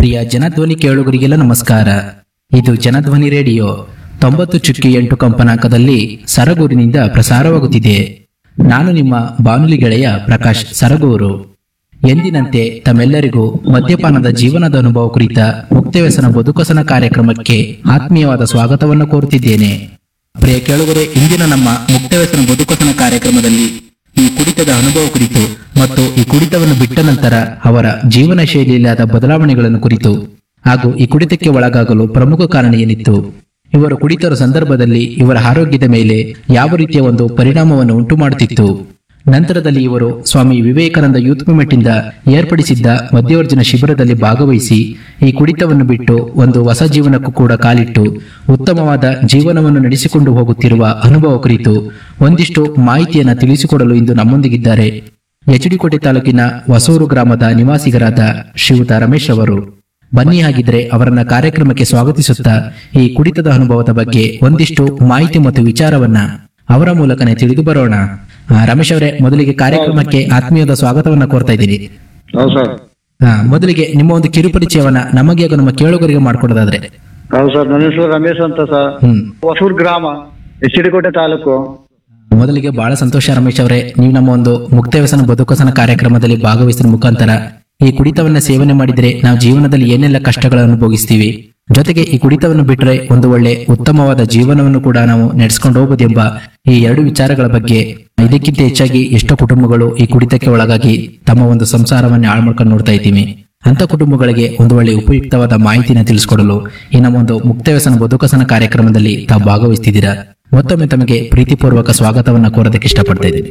ಪ್ರಿಯ ಜನಧ್ವನಿ ಕೇಳುಗರಿಗೆಲ್ಲ ನಮಸ್ಕಾರ ಇದು ಜನಧ್ವನಿ ರೇಡಿಯೋ ತೊಂಬತ್ತು ಚುಕ್ಕಿ ಎಂಟು ಕಂಪನಾಂಕದಲ್ಲಿ ಸರಗೂರಿನಿಂದ ಪ್ರಸಾರವಾಗುತ್ತಿದೆ ನಾನು ನಿಮ್ಮ ಬಾನುಲಿ ಗೆಳೆಯ ಪ್ರಕಾಶ್ ಸರಗೂರು ಎಂದಿನಂತೆ ತಮ್ಮೆಲ್ಲರಿಗೂ ಮದ್ಯಪಾನದ ಜೀವನದ ಅನುಭವ ಕುರಿತ ಮುಕ್ತವ್ಯಸನ ಬದುಕಸನ ಕಾರ್ಯಕ್ರಮಕ್ಕೆ ಆತ್ಮೀಯವಾದ ಸ್ವಾಗತವನ್ನು ಕೋರುತ್ತಿದ್ದೇನೆ ಪ್ರಿಯ ಕೇಳುಗರೆ ಇಂದಿನ ನಮ್ಮ ಮುಕ್ತವ್ಯಸನ ಬದುಕಸನ ಕಾರ್ಯಕ್ರಮದಲ್ಲಿ ಈ ಕುಡಿತದ ಅನುಭವ ಕುರಿತು ಮತ್ತು ಈ ಕುಡಿತವನ್ನು ಬಿಟ್ಟ ನಂತರ ಅವರ ಜೀವನ ಶೈಲಿಯಲ್ಲಾದ ಬದಲಾವಣೆಗಳನ್ನು ಕುರಿತು ಹಾಗೂ ಈ ಕುಡಿತಕ್ಕೆ ಒಳಗಾಗಲು ಪ್ರಮುಖ ಕಾರಣ ಏನಿತ್ತು ಇವರು ಕುಡಿತರ ಸಂದರ್ಭದಲ್ಲಿ ಇವರ ಆರೋಗ್ಯದ ಮೇಲೆ ಯಾವ ರೀತಿಯ ಒಂದು ಪರಿಣಾಮವನ್ನು ಉಂಟು ಮಾಡುತ್ತಿತ್ತು ನಂತರದಲ್ಲಿ ಇವರು ಸ್ವಾಮಿ ವಿವೇಕಾನಂದ ಯೂತ್ ಮೂವ್ಮೆಂಟ್ ಇಂದ ಏರ್ಪಡಿಸಿದ್ದ ಮಧ್ಯವರ್ಜನ ಶಿಬಿರದಲ್ಲಿ ಭಾಗವಹಿಸಿ ಈ ಕುಡಿತವನ್ನು ಬಿಟ್ಟು ಒಂದು ಹೊಸ ಜೀವನಕ್ಕೂ ಕೂಡ ಕಾಲಿಟ್ಟು ಉತ್ತಮವಾದ ಜೀವನವನ್ನು ನಡೆಸಿಕೊಂಡು ಹೋಗುತ್ತಿರುವ ಅನುಭವ ಕುರಿತು ಒಂದಿಷ್ಟು ಮಾಹಿತಿಯನ್ನು ತಿಳಿಸಿಕೊಡಲು ಇಂದು ನಮ್ಮೊಂದಿಗಿದ್ದಾರೆ ಎಚ್ಡಿಕೋಟೆ ತಾಲೂಕಿನ ಹೊಸೂರು ಗ್ರಾಮದ ನಿವಾಸಿಗರಾದ ಶ್ರೀಯುತ ರಮೇಶ್ ಅವರು ಬನ್ನಿ ಹಾಗಿದ್ರೆ ಅವರನ್ನ ಕಾರ್ಯಕ್ರಮಕ್ಕೆ ಸ್ವಾಗತಿಸುತ್ತಾ ಈ ಕುಡಿತದ ಅನುಭವದ ಬಗ್ಗೆ ಒಂದಿಷ್ಟು ಮಾಹಿತಿ ಮತ್ತು ವಿಚಾರವನ್ನ ಅವರ ಮೂಲಕನೇ ತಿಳಿದು ಬರೋಣ ಆ, ರಮೇಶ್ ಅವರೇ ಮೊದಲಿಗೆ ಕಾರ್ಯಕ್ರಮಕ್ಕೆ ಆತ್ಮೀಯದ ಸ್ವಾಗತವನ್ನ ಕೋರ್ತಾ ಇದ್ದೀನಿ ಹೌದು ಸರ್ ಆ, ಮೊದಲಿಗೆ ನಿಮ್ಮ ಒಂದು ಕಿರುಪರಿಚಯವನ್ನ ನಮಗೆ ಹಾಗೂ ನಮ್ಮ ಕೇಳುಗರಿಗೆ ಮಾಡ್ಕೊಡೋದಾದ್ರೆ ಹೌದು ಸರ್ ನನ್ನ ಹೆಸರು ರಮೇಶ್ ಅಂತ ಸರ್ ಹ್ಮ್ ಹೊಸೂರು ಗ್ರಾಮ ಎಚ್ಡಿಕೋಟೆ ತಾಲೂಕು ಮೊದಲಿಗೆ ಬಹಳ ಸಂತೋಷ ರಮೇಶ್ ಅವರೇ ನೀವು ನಮ್ಮ ಒಂದು ಮುಕ್ತ ವ್ಯಸನ ಬದುಕಸನ ಕಾರ್ಯಕ್ರಮದಲ್ಲಿ ಭಾಗವಹಿಸಿದ ಮುಖಾಂತರ ಈ ಕುಡಿತವನ್ನ ಸೇವನೆ ಮಾಡಿದ್ರೆ ನಾವು ಜೀವನದಲ್ಲಿ ಏನೆಲ್ಲ ಕಷ್ಟಗಳನ್ನು ಅನುಭವಿಸ್ತೀವಿ ಜೊತೆಗೆ ಈ ಕುಡಿತವನ್ನು ಬಿಟ್ಟರೆ ಒಂದು ಒಳ್ಳೆ ಉತ್ತಮವಾದ ಜೀವನವನ್ನು ಕೂಡ ನಾವು ನಡೆಸ್ಕೊಂಡು ಹೋಗಬಹುದೆಂಬ ಈ ಎರಡು ವಿಚಾರಗಳ ಬಗ್ಗೆ ಇದಕ್ಕಿಂತ ಹೆಚ್ಚಾಗಿ ಎಷ್ಟೋ ಕುಟುಂಬಗಳು ಈ ಕುಡಿತಕ್ಕೆ ಒಳಗಾಗಿ ತಮ್ಮ ಒಂದು ಸಂಸಾರವನ್ನ ಹಾಳು ಮಾಡ್ಕೊಂಡು ನೋಡ್ತಾ ಇದ್ದೀವಿ ಅಂತ ಕುಟುಂಬಗಳಿಗೆ ಒಂದು ಒಳ್ಳೆ ಉಪಯುಕ್ತವಾದ ಮಾಹಿತಿನ ತಿಳಿಸಿಕೊಡಲು ಈ ನಮ್ಮ ಒಂದು ಮುಕ್ತ ವ್ಯಸನ ಬದುಕಸನ ಕಾರ್ಯಕ್ರಮದಲ್ಲಿ ತಾವು ಭಾಗವಹಿಸ್ತಿದ್ದೀರಾ ಮತ್ತೊಮ್ಮೆ ತಮಗೆ ಪ್ರೀತಿಪೂರ್ವಕ ಸ್ವಾಗತವನ್ನ ಕೋರೋದಕ್ಕೆ ಇಷ್ಟಪಡ್ತಾ ಇದ್ದೀನಿ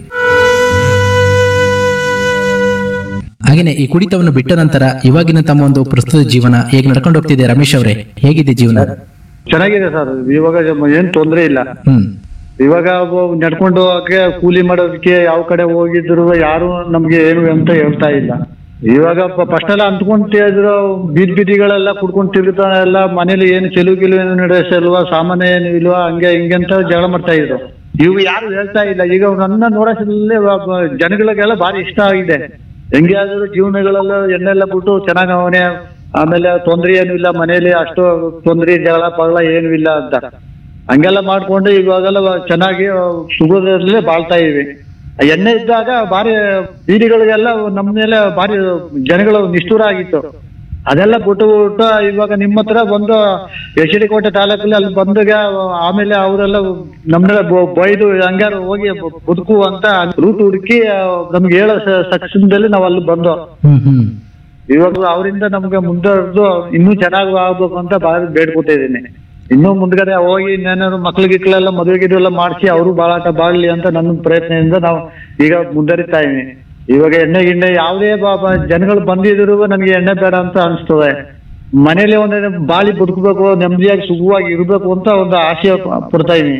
ಹಾಗೇನೆ ಈ ಕುಡಿತವನ್ನು ಬಿಟ್ಟ ನಂತರ ಇವಾಗಿನ ತಮ್ಮ ಒಂದು ಪ್ರಸ್ತುತ ಜೀವನ ಹೇಗೆ ನಡ್ಕೊಂಡು ಹೋಗ್ತಿದೆ ರಮೇಶ್ ಅವರೇ ಹೇಗಿದೆ ಜೀವನ ಚೆನ್ನಾಗಿದೆ ಸರ್ ಇವಾಗ ಜ- ಏನ್ ತೊಂದ್ರೆ ಇಲ್ಲ ಹ್ಮ್ ಇವಾಗ ಒಬ್ಬ ನಡ್ಕೊಂಡು ಹೋಗಕ್ಕೆ ಕೂಲಿ ಮಾಡೋದಕ್ಕೆ ಯಾವ ಕಡೆ ಹೋಗಿದ್ರು ಯಾರು ನಮ್ಗೆ ಏನು ಅಂತ ಹೇಳ್ತಾ ಇಲ್ಲ ಇವಾಗ ಫಸ್ಟ್ ಎಲ್ಲ ಅಂದ್ಕೊಂತಿದ್ರು ಬೀದ್ ಬೀದಿಗಳೆಲ್ಲ ಕುಡ್ಕೊಂಡ್ ತಿರುಗ್ತಾ ಎಲ್ಲ ಮನೇಲಿ ಏನು ಚೆಲುವು ಗಿಲು ಏನು ನಡೆಸಲ್ವಾ ಸಾಮಾನ್ಯ ಏನು ಇಲ್ವಾ ಹಂಗೆ ಹಿಂಗೆ ಅಂತ ಜಗಳ ಮಾಡ್ತಾ ಇದ್ರು ಇವು ಯಾರು ಹೇಳ್ತಾ ಇಲ್ಲ ಈಗ ನನ್ನ ನೋಡೋದ್ರಲ್ಲಿ ಜನಗಳಿಗೆಲ್ಲ ಭಾರಿ ಇಷ್ಟ ಆಗಿದೆ ಹೆಂಗೆ ಆದ್ರೂ ಜೀವನಗಳೆಲ್ಲ ಎಣ್ಣೆಲ್ಲ ಬಿಟ್ಟು ಚೆನ್ನಾಗ್ ಅವನೇ ಆಮೇಲೆ ತೊಂದ್ರೆ ಏನು ಇಲ್ಲ ಮನೇಲಿ ಅಷ್ಟು ತೊಂದ್ರೆ ಜಗಳ ಪಗಳ ಏನು ಇಲ್ಲ ಅಂತ ಹಂಗೆಲ್ಲ ಮಾಡ್ಕೊಂಡು ಇವಾಗೆಲ್ಲ ಚೆನ್ನಾಗಿ ಸುಖದಲ್ಲೇ ಬಾಳ್ತಾ ಇವಿ ಆ ಎಣ್ಣೆ ಇದ್ದಾಗ ಭಾರಿ ಬೀದಿಗಳಿಗೆಲ್ಲ ನಮ್ಮ ಮೇಲೆ ಭಾರಿ ಜನಗಳು ನಿಷ್ಠುರ ಆಗಿತ್ತು ಅದೆಲ್ಲ ಬಿಟ್ಟು ಬಿಟ್ಟು ಇವಾಗ ನಿಮ್ಮ ಹತ್ರ ಬಂದು ಎಚ್ ಡಿ ಕೋಟೆ ತಾಲೂಕಲ್ಲಿ ಅಲ್ಲಿ ಬಂದಾಗ ಆಮೇಲೆ ಅವರೆಲ್ಲ ನಮ್ಮನ್ನ ಬೊ- ಬೈದು ಹಂಗಾರು ಹೋಗಿ ಬ- ಬದುಕು ಅಂತ ರೂಟ್ ಹುಡುಕಿ ನಮ್ಗೆ ಹೇಳೋ ಸಕ್ಷಣದಲ್ಲಿ ನಾವು ಅಲ್ಲಿ ಬಂದು ಹ್ಮ್ ಹ್ಮ್ ಇವಾಗ ಅವರಿಂದ ನಮ್ಗೆ ಮುಂದುವರೆದು ಇನ್ನೂ ಚೆನ್ನಾಗಿ ಆಗ್ಬೇಕು ಅಂತ ಬಾರಿ ಬೇಡ್ಕೊತಾ ಇದೀನಿ ಇನ್ನೂ ಮುಂದ್ಗಡೆ ಹೋಗಿ ಇನ್ನೇನಾದ್ರು ಮಕ್ಳು ಗಿಕ್ಳೆಲ್ಲ ಮದುವೆ ಗಿದುವೆ ಎಲ್ಲ ಮಾಡಿಸಿ ಅವರು ಬಾಳಾಟ ಬಾಳ್ಲಿ ಅಂತ ನನ್ನ ಪ್ರಯತ್ನದಿಂದ ನಾವು ಈಗ ಮುಂದರಿತಾ ಇದೀನಿ ಇವಾಗ ಎಣ್ಣೆ ಗಿಣ್ಣೆ ಯಾವುದೇ ಬ- ಬ- ಜನಗಳು ಬಂದಿದ್ರು ನನಗೆ ಎಣ್ಣೆ ಬೇಡ ಅಂತ ಅನಿಸ್ತದೆ ಮನೇಲಿ ಒಂದು ಬಾಳಿ ಬದುಕಬೇಕು ನೆಮ್ಮದಿಯಾಗಿ ಸುಖವಾಗಿ ಇರ್ಬೇಕು ಅಂತ ಒಂದು ಆಸೆ ಪ- ಪಡ್ತಾ ಇದೀನಿ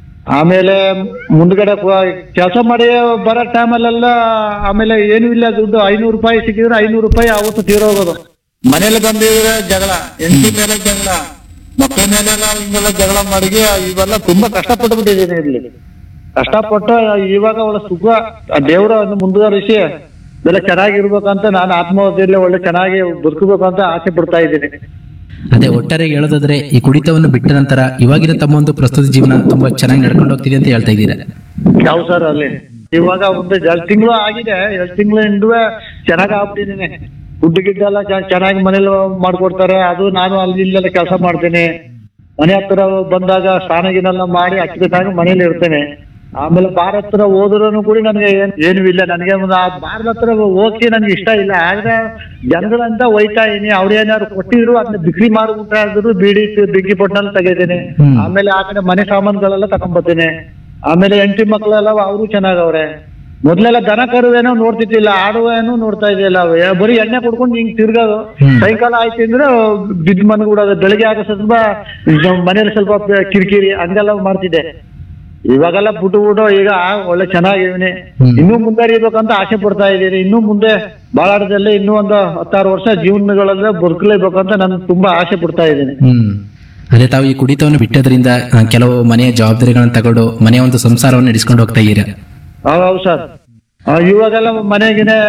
ಆಮೇಲೆ ಮುಂದ್ಗಡೆ ಕೆಲಸ ಮಾಡಿ ಬರೋ ಟೈಮಲ್ಲೆಲ್ಲ ಆಮೇಲೆ ಏನು ಇಲ್ಲ ದುಡ್ಡು ಐನೂರು ರೂಪಾಯಿ ಸಿಕ್ಕಿದ್ರೆ ಐನೂರು ರೂಪಾಯಿ ಅವತ್ತು ತೀರೋಗೋದು ಮನೇಲಿ ಬಂದಿದ್ರೆ ಜಗಳ ಹೆಂಡತಿ ಮೇಲೆ ಜಗಳ ಮಕ್ಕಳ ಮೇಲೆಲ್ಲ ಹಿಂಗೆಲ್ಲ ಜಗಳ ಮಾಡಿ ಇವೆಲ್ಲ ತುಂಬಾ ಕಷ್ಟಪಟ್ಟು ಬಿಟ್ಟಿದ್ದೀನಿ ಇಲ್ಲಿ ಕಷ್ಟಪಟ್ಟು ಇವಾಗ ಒಳ್ಳೆ ಸುಖ ಆ ದೇವರ ಮುಂದುವರಿಸಿ ಎಲ್ಲ ಚೆನ್ನಾಗಿರ್ಬೇಕಂತ ನಾನು ಆತ್ಮಹತ್ಯೆಯಲ್ಲಿ ಒಳ್ಳೆ ಚೆನ್ನಾಗಿ ಬದುಕಬೇಕು ಅಂತ ಆಸೆ ಪಡ್ತಾ ಇದ್ದೀನಿ ಅದೇ ಒಟ್ಟಾರೆ ಹೇಳೋದಾದ್ರೆ ಈ ಕುಡಿತವನ್ನು ಬಿಟ್ಟ ನಂತರ ಇವಾಗಿನ ತಮ್ಮ ಒಂದು ಪ್ರಸ್ತುತ ಜೀವನ ತುಂಬಾ ಚೆನ್ನಾಗಿ ನಡ್ಕೊಂಡು ಹೋಗ್ತಿದೆ ಅಂತ ಹೇಳ್ತಾ ಇದ್ದೀರಾ ಯಾವ ಸರ್ ಅಲ್ಲಿ ಇವಾಗ ಒಂದು ಎರಡು ತಿಂಗಳು ಆಗಿದೆ ಎರಡು ತಿಂಗಳು ಹಿಂದುವೆ ಚೆನ್ನಾಗಿ ಆಗ್ಬಿಟ್ಟಿದ್ದೀನಿ ದುಡ್ಡು ಗಿಡ್ಡ ಎಲ್ಲ ಚ- ಚೆನ್ನಾಗಿ ಮನೇಲಿ ಮಾಡ್ಕೊಡ್ತಾರೆ ಅದು ನಾನು ಅಲ್ಲಿ ಇಲ್ಲೆಲ್ಲ ಕೆಲಸ ಮಾಡ್ತೀನಿ ಮನೆ ಹತ್ರ ಬಂದಾಗ ಸ್ನಾನ ಗಿನೆಲ್ಲ ಮಾಡಿ ಅಚ್ಚುಕಟ್ಟಾಗಿ ಮನೇಲಿ ಇರ್ತೇನೆ ಆಮೇಲೆ ಬಾರ್ ಹತ್ರ ಹೋದ್ರೂ ಕೂಡ ನನಗೆ ಏನ್ ಏನು ಇಲ್ಲ ನನಗೆ ಒಂದು ಆ ಬಾರ್ ಹತ್ರ ಹೋಗಕ್ಕೆ ನನಗೆ ಇಷ್ಟ ಇಲ್ಲ ಆದ್ರೆ ಜನಗಳಂತ ಒಯ್ತಾ ಇದೀನಿ ಅವ್ರು ಏನಾದ್ರು ಕೊಟ್ಟಿದ್ರು ಅದನ್ನ ಬಿಕ್ರಿ ಮಾಡ್ಬಿಟ್ಟಾದ್ರು ಬೀಡಿ ಬಿಗ್ಗಿ ಪೊಟ್ನಲ್ಲಿ ತೆಗಿತೀನಿ ಹ್ಮ್. ಆಮೇಲೆ ಆ ಕಡೆ ಮನೆ ಸಾಮಾನುಗಳೆಲ್ಲ ತಗೊಂಡ್ಬರ್ತೀನಿ ಆಮೇಲೆ ಹೆಂಡತಿ ಮಕ್ಕಳೆಲ್ಲ ಅವರು ಚೆನ್ನಾಗವ್ರೆ ಮೊದ್ಲೆಲ್ಲ ದನ ಕರುವೇನೋ ನೋಡ್ತಿದ್ದಿಲ್ಲ ಆಡುವೇನೋ ನೋಡ್ತಾ ಇದ್ದಿಲ್ಲ ಅವು. ಏ, ಬರೀ ಎಣ್ಣೆ ಕುಡ್ಕೊಂಡು ಹಿಂಗ್ ತಿರ್ಗೋದು ಹ್ಮ್. ಸಾಯಂಕಾಲ ಆಯ್ತು ಅಂದ್ರೆ ಬಿದ್ದು ಮನ್ಗೂಡೋದು ಬೆಳಿಗ್ಗೆ ಆಗ ಸ್ವಲ್ಪ ಮನೇಲಿ ಸ್ವಲ್ಪ ಕಿರಿಕಿರಿ ಹಂಗೆಲ್ಲ ಮಾಡ್ತಿದ್ದೆ ಇವಾಗೆಲ್ಲ ಬಿಟ್ಟು ಬಿಟ್ಟು ಈಗ ಒಳ್ಳೆ ಚೆನ್ನಾಗಿವ್ನಿ ಹ್ಮ್. ಇನ್ನೂ ಮುಂದುವರಿಬೇಕಂತ ಆಸೆ ಪಡ್ತಾ ಇದ್ದೀನಿ ಇನ್ನೂ ಮುಂದೆ ಬಾಳಾಟದಲ್ಲಿ ಇನ್ನೂ ಒಂದು ಹತ್ತಾರು ವರ್ಷ ಜೀವನಗಳಲ್ಲೇ ಬದುಕಲೇಬೇಕಂತ ನಾನು ತುಂಬಾ ಆಸೆ ಪಡ್ತಾ ಇದ್ದೀನಿ ಹ್ಮ್ ಅದೇ ತಾವು ಈ ಕುಡಿತವನ್ನು ಬಿಟ್ಟದ್ರಿಂದ ಆ, ಕೆಲವು ಮನೆಯ ಜವಾಬ್ದಾರಿಗಳನ್ನು ತಗೊಂಡು ಮನೆಯ ಒಂದು ಸಂಸಾರವನ್ನು ನಡೆಸ್ಕೊಂಡು ಹೋಗ್ತಾ ಇದ್ದೀರಾ ಹೌದು ಸರ್ ಇವಾಗೆಲ್ಲ ಮನೆಗಿನೇ